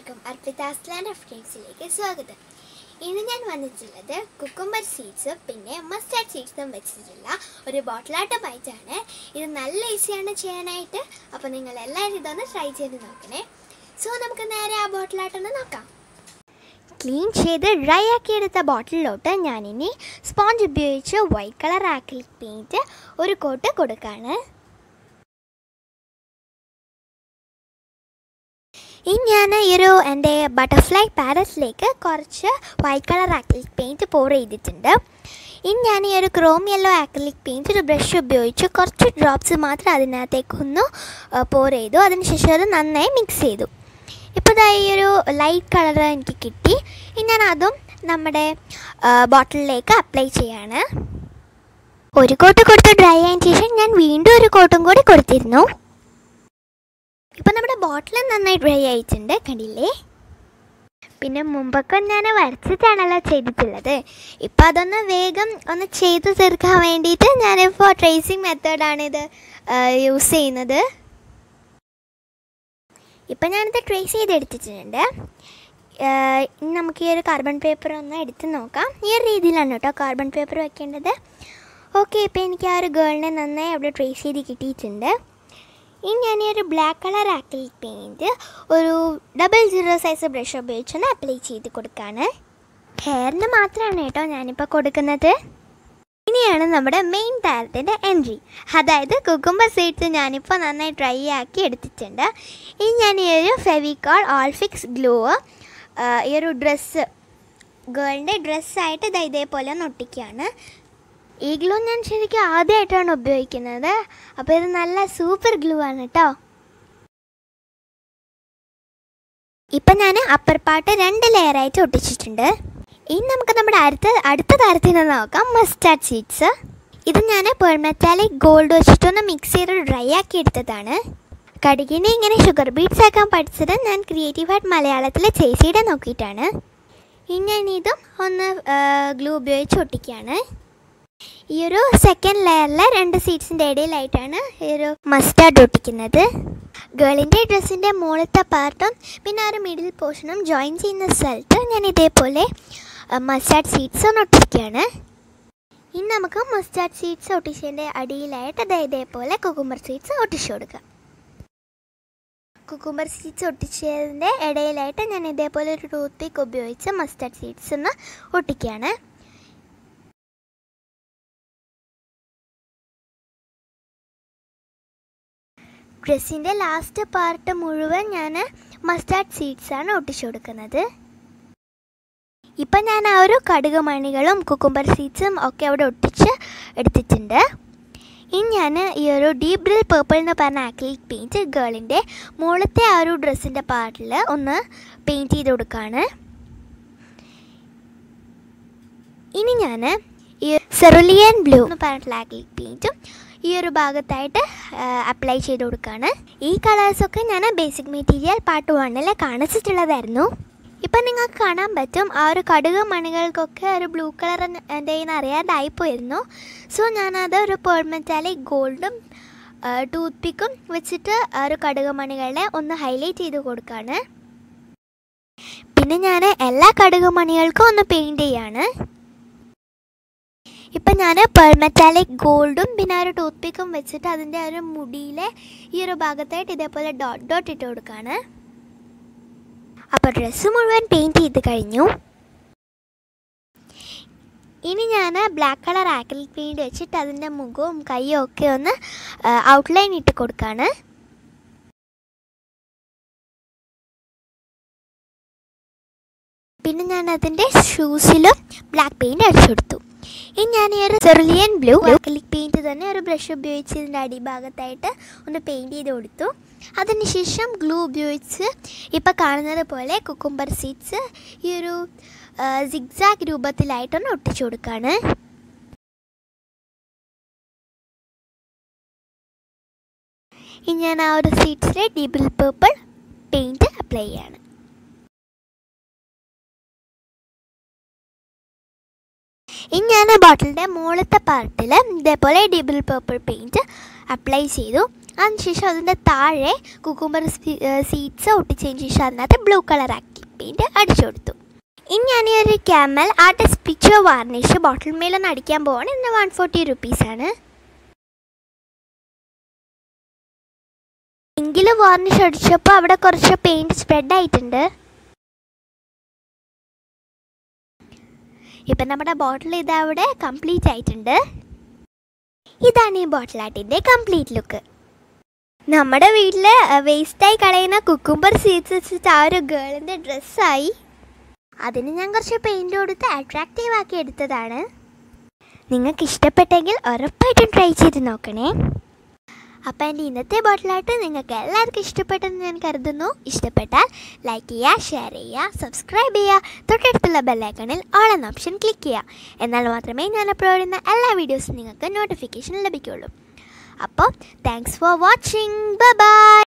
എല്ലാവർക്കും അർപ്പിതാസ് land of ഡ്രീംസിലേക്ക് സ്വാഗതം ഇന്ന് ഞാൻ വന്നിട്ടുള്ളത് കുക്കുംബർ സീഡ്സും പിന്നെ മസ്റ്റാർഡ് സീഡ്സും വെച്ചിട്ടുള്ള ഒരു ബോട്ടിലാട്ടമായിട്ടാണ് ഇത് നല്ല ഈസിയാണ് ചെയ്യാനായിട്ട് അപ്പോൾ നിങ്ങൾ എല്ലാവരും ഇതൊന്ന് ട്രൈ ചെയ്ത് നോക്കണേ സോ നമുക്ക് നേരെ ആ ബോട്ടിലാട്ടൊന്ന് നോക്കാം ക്ലീൻ ചെയ്ത് ഡ്രൈ ആക്കി എടുത്ത ബോട്ടിലിലോട്ട് ഞാനിനി സ്പോഞ്ച് ഉപയോഗിച്ച് വൈറ്റ് കളർ ആക്രിലിക് പെയിൻറ്റ് ഒരു കോട്ട് കൊടുക്കുകയാണ് ഇനി ഞാൻ ഈ ഒരു എൻ്റെ ബട്ടർഫ്ലൈ പാരറ്റ്സിലേക്ക് കുറച്ച് white colour acrylic paint pour ചെയ്തിട്ടുണ്ട് ഇനി ഞാൻ ഈ ഒരു ക്രോം യെല്ലോ ആക്രിലിക് പെയിൻറ്റ് ഒരു ബ്രഷ് ഉപയോഗിച്ച് കുറച്ച് ഡ്രോപ്സ് മാത്രം അതിനകത്തേക്കൊന്ന് പോർ ചെയ്തു അതിനുശേഷം അത് നന്നായി മിക്സ് ചെയ്തു ഇപ്പോൾ ഇതാ ഈ ഒരു ലൈറ്റ് കളർ എനിക്ക് കിട്ടി ഇനി ഞാൻ അതും നമ്മുടെ ബോട്ടിലിലേക്ക് അപ്ലൈ ചെയ്യാണ് ഒരു കോട്ട് കൊടുത്ത് ഡ്രൈ ആയതിനു ശേഷം ഞാൻ വീണ്ടും ഒരു കോട്ടും കൂടി കൊടുത്തിരുന്നു ഇപ്പം നമ്മുടെ ബോട്ടിൽ നന്നായി ഡ്രൈ ആയിട്ടുണ്ട് കണ്ടില്ലേ പിന്നെ മുമ്പൊക്കെ ഞാൻ വരച്ചിട്ടാണല്ലോ ചെയ്തിട്ടുള്ളത് ഇപ്പം അതൊന്ന് വേഗം ഒന്ന് ചെയ്ത് തീർക്കാൻ വേണ്ടിയിട്ട് ഞാനിപ്പോൾ ട്രേസിങ് മെത്തേഡാണ് ഇത് യൂസ് ചെയ്യുന്നത് ഇപ്പം ഞാനിത് ട്രേസ് ചെയ്തെടുത്തിട്ടുണ്ട് ഏഹ് ഇനി നമുക്ക് ഈ ഒരു കാർബൺ പേപ്പർ ഒന്ന് എടുത്ത് നോക്കാം ഈ ഒരു രീതിയിലാണ് കേട്ടോ കാർബൺ പേപ്പർ വെക്കേണ്ടത് ഓക്കെ ഇപ്പോൾ എനിക്ക് ആ ഒരു ഗേളിനെ നന്നായി അവിടെ ട്രേസ് ചെയ്ത് കിട്ടിയിട്ടുണ്ട് ഇനി ഞാൻ ഈ ഒരു ബ്ലാക്ക് കളർ ആക്രിലിക് പെയിൻറ്റ് ഒരു ഡബിൾ സീറോ സൈസ് ബ്രഷ് ഉപയോഗിച്ചൊന്ന് അപ്ലൈ ചെയ്ത് കൊടുക്കുകയാണ് ഹെയറിന് മാത്രമാണ് കേട്ടോ ഞാനിപ്പോൾ കൊടുക്കുന്നത് ഇനിയാണ് നമ്മുടെ മെയിൻ പാരറ്റിൻ്റെ എൻട്രി അതായത് കുക്കുംബർ സീഡ്സ് ഞാനിപ്പോൾ നന്നായി ഡ്രൈ ആക്കി എടുത്തിട്ടുണ്ട് ഇനി ഞാൻ ഈ ഒരു ഫെവിക്കോൾ ഓൾ ഫിക്സ് ഗ്ലൂ ഈ ഒരു ഡ്രസ്സ് ഗേളിൻ്റെ ഡ്രസ്സായിട്ട് ഇത് ഇതേപോലെ ഒന്ന് ഒട്ടിക്കുകയാണ് ഈ ഗ്ലൂ ഞാൻ ശരിക്കും ആദ്യമായിട്ടാണ് ഉപയോഗിക്കുന്നത് അപ്പോൾ ഇത് നല്ല സൂപ്പർ ഗ്ലൂ ആണ് കേട്ടോ ഇപ്പം ഞാൻ അപ്പർ പാർട്ട് രണ്ട് ലെയറായിട്ട് ഒട്ടിച്ചിട്ടുണ്ട് ഇനി നമുക്ക് നമ്മുടെ അടുത്ത അടുത്ത തരത്തിൽ നിന്ന് നോക്കാം മസ്റ്റാർഡ് സീഡ്സ് ഇത് ഞാൻ പെർമെറ്റാലിക് ഗോൾഡ് വെച്ചിട്ടൊന്ന് മിക്സ് ചെയ്ത് ഡ്രൈ ആക്കി എടുത്തതാണ് കടുകിനെ ഇങ്ങനെ ഷുഗർ ബീറ്റ്സ് ആക്കാൻ പഠിച്ചത് ഞാൻ ക്രിയേറ്റീവായിട്ട് മലയാളത്തിൽ ചേച്ചിയുടെ നോക്കിയിട്ടാണ് ഇനി ഞാൻ ഇതും ഒന്ന് ഗ്ലൂ ഉപയോഗിച്ച് ഒട്ടിക്കുകയാണ് ഈ ഒരു സെക്കൻഡ് ലെയറിലെ രണ്ട് സീറ്റ്സിൻ്റെ ഇടയിലായിട്ടാണ് ഈ ഒരു മസ്റ്റാർഡ് ഒട്ടിക്കുന്നത് ഗേളിൻ്റെ ഡ്രസ്സിൻ്റെ മുകളിലത്തെ പാർട്ടും പിന്നെ ആ ഒരു മിഡിൽ പോർഷനും ജോയിൻ ചെയ്യുന്ന സ്ഥലത്ത് ഞാൻ ഇതേപോലെ മസ്റ്റാർഡ് സീറ്റ്സ് ഒന്ന് ഒട്ടിക്കുകയാണ് ഇനി നമുക്ക് മസ്റ്റാർഡ് സീറ്റ്സ് ഒട്ടിച്ചതിൻ്റെ അടിയിലായിട്ട് അത് ഇതേപോലെ കുക്കുംബർ സീറ്റ്സ് ഒട്ടിച്ചു കൊടുക്കാം കുക്കുംബർ സീഡ്സ് ഒട്ടിച്ചതിൻ്റെ ഇടയിലായിട്ട് ഞാൻ ഇതേപോലെ ഒരു ടൂത്ത് പിക്ക് ഉപയോഗിച്ച് മസ്റ്റാർഡ് സീഡ്സ് ഒന്ന് ഒട്ടിക്കുകയാണ് ഡ്രസ്സിൻ്റെ ലാസ്റ്റ് പാർട്ട് മുഴുവൻ ഞാൻ മസ്റ്റാർഡ് സീഡ്സാണ് ഒട്ടിച്ചു കൊടുക്കുന്നത് ഇപ്പം ഞാൻ ആ ഒരു കടുക് മണികളും കുക്കുംബർ സീഡ്സും ഒക്കെ അവിടെ ഒട്ടിച്ച് എടുത്തിട്ടുണ്ട് ഇനി ഞാൻ ഈ ഒരു ഡീപ് ബ്രിൽ പേർപ്പിൾ എന്ന് പറഞ്ഞ ആക്രിലിക് പെയിൻറ്റ് ഗേളിൻ്റെ മുകളിലത്തെ ആ ഒരു ഡ്രസ്സിൻ്റെ പാർട്ടിൽ ഒന്ന് പെയിൻറ്റ് ചെയ്ത് കൊടുക്കുകയാണ് ഇനി ഞാൻ ഈ സെറുലിയൻ ബ്ലൂ എന്ന് പറഞ്ഞിട്ടുള്ള ആക്രിലിക് പെയിൻറ്റും ഈ ഒരു ഭാഗത്തായിട്ട് അപ്ലൈ ചെയ്ത് കൊടുക്കുകയാണ് ഈ കളേഴ്സൊക്കെ ഞാൻ ബേസിക് മെറ്റീരിയൽ പാർട്ട് വണ്ണിൽ കാണിച്ചിട്ടുള്ളതായിരുന്നു ഇപ്പം നിങ്ങൾക്ക് കാണാൻ പറ്റും ആ ഒരു കടുക് മണികൾക്കൊക്കെ ഒരു ബ്ലൂ കളർ എൻ്റെ കയ്യിൽ നിന്ന് അറിയാതായിപ്പോയിരുന്നു സോ ഞാനത് ഒരു പേൾ മെറ്റാലിക് ഗോൾഡും ടൂത്ത് പിക്കും വെച്ചിട്ട് ആ ഒരു കടുക് മണികളെ ഒന്ന് ഹൈലൈറ്റ് ചെയ്ത് കൊടുക്കുകയാണ് പിന്നെ ഞാൻ എല്ലാ കടുക് മണികൾക്കും ഒന്ന് പെയിൻറ്റ് ചെയ്യാണ് ഇപ്പം ഞാൻ പേൾ മെറ്റാലിക് ഗോൾഡും പിന്നെ ആ ഒരു ടൂത്ത് പിക്കും വെച്ചിട്ട് അതിൻ്റെ ആ ഒരു മുടിയിലെ ഈ ഒരു ഭാഗത്തായിട്ട് ഇതേപോലെ ഡോട്ട് ഡോട്ട് ഇട്ട് കൊടുക്കുകയാണ് അപ്പോൾ ഡ്രസ്സ് മുഴുവൻ പെയിൻറ്റ് ചെയ്ത് കഴിഞ്ഞു ഇനി ഞാൻ ബ്ലാക്ക് കളർ ആക്രിലിക് പെയിൻറ്റ് വെച്ചിട്ട് അതിൻ്റെ മുഖവും കൈയും ഒക്കെ ഒന്ന് ഔട്ട്ലൈൻ ഇട്ട് കൊടുക്കുകയാണ് പിന്നെ ഞാൻ അതിൻ്റെ ഷൂസിലും ബ്ലാക്ക് പെയിൻറ്റ് അടിച്ചു കൊടുത്തു ഇനി ഞാൻ ഈ ഒരു സെറുലിയൻ ബ്ലൂ ആക്രിലിക് പെയിൻറ്റ് തന്നെ ഒരു ബ്രഷ് ഉപയോഗിച്ച് ഇതിൻ്റെ അടിഭാഗത്തായിട്ട് ഒന്ന് പെയിൻറ്റ് ചെയ്ത് കൊടുത്തു അതിനുശേഷം ഗ്ലൂ ഉപയോഗിച്ച് ഇപ്പോൾ കാണുന്നത് പോലെ കുക്കുംബർ സീഡ്സ് ഈ ഒരു സിഗ്സാഗ് രൂപത്തിലായിട്ടൊന്ന് ഒട്ടിച്ചു കൊടുക്കുകയാണ് ഇനി ഞാൻ ആ ഒരു സീഡ്സിലെ ഡിബിൾ പേർപ്പിൾ പെയിൻറ്റ് അപ്ലൈ ചെയ്യാണ് ഇനി ഞാൻ ബോട്ടിലിൻ്റെ മുകളിലത്തെ പാർട്ടിൽ ഇതേപോലെ ഡിബിൾ പേർപ്പിൾ പെയിൻറ്റ് അപ്ലൈ ചെയ്തു അതിനുശേഷം അതിൻ്റെ താഴെ കുക്കുംബർ സീഡ്സ് ഒട്ടിച്ചതിന് ശേഷം അതിനകത്ത് ബ്ലൂ കളർ ആക്കി പെയിൻറ്റ് അടിച്ചു കൊടുത്തു ഇനി ഞാൻ ഈ ഒരു Camel artist picture varnish bottle മേലൊന്ന് അടിക്കാൻ പോവാണ് ഇതിന് വൺ ഫോർട്ടി റുപ്പീസാണ് എങ്കിലും വാർണിഷ് അടിച്ചപ്പോൾ അവിടെ കുറച്ച് പെയിൻറ് സ്പ്രെഡ് ആയിട്ടുണ്ട് ഇപ്പം നമ്മുടെ ബോട്ടിൽ ഇതവിടെ കംപ്ലീറ്റ് ആയിട്ടുണ്ട് ഇതാണ് ഈ ബോട്ടിൽ ആർട്ടിൻ്റെ കംപ്ലീറ്റ് ലുക്ക് നമ്മുടെ വീട്ടിൽ വേസ്റ്റായി കളയുന്ന കുക്കുംബർ സീഡ്സ് വെച്ചിട്ട് ആ ഒരു ഗേളിൻ്റെ ഡ്രസ്സായി അതിന് ഞാൻ കുറച്ച് പെയിൻറ് കൊടുത്ത് അട്രാക്റ്റീവ് ആക്കി എടുത്തതാണ് നിങ്ങൾക്ക് ഇഷ്ടപ്പെട്ടെങ്കിൽ ഉറപ്പായിട്ടും ട്രൈ ചെയ്ത് നോക്കണേ അപ്പോൾ എൻ്റെ ഇന്നത്തെ ബോട്ടിലായിട്ട് നിങ്ങൾക്ക് എല്ലാവർക്കും ഇഷ്ടപ്പെട്ടെന്ന് ഞാൻ കരുതുന്നു ഇഷ്ടപ്പെട്ടാൽ ലൈക്ക് ചെയ്യുക ഷെയർ ചെയ്യുക സബ്സ്ക്രൈബ് ചെയ്യുക തൊട്ടടുത്തുള്ള ബെല്ലൈക്കണിൽ ഓൾ എന്ന ഓപ്ഷൻ ക്ലിക്ക് ചെയ്യുക എന്നാൽ മാത്രമേ ഞാൻ അപ്ലോഡ് ചെയ്യുന്ന എല്ലാ വീഡിയോസും നിങ്ങൾക്ക് നോട്ടിഫിക്കേഷൻ ലഭിക്കുള്ളൂ അപ്പോൾ താങ്ക്സ് ഫോർ വാച്ചിങ് ബൈ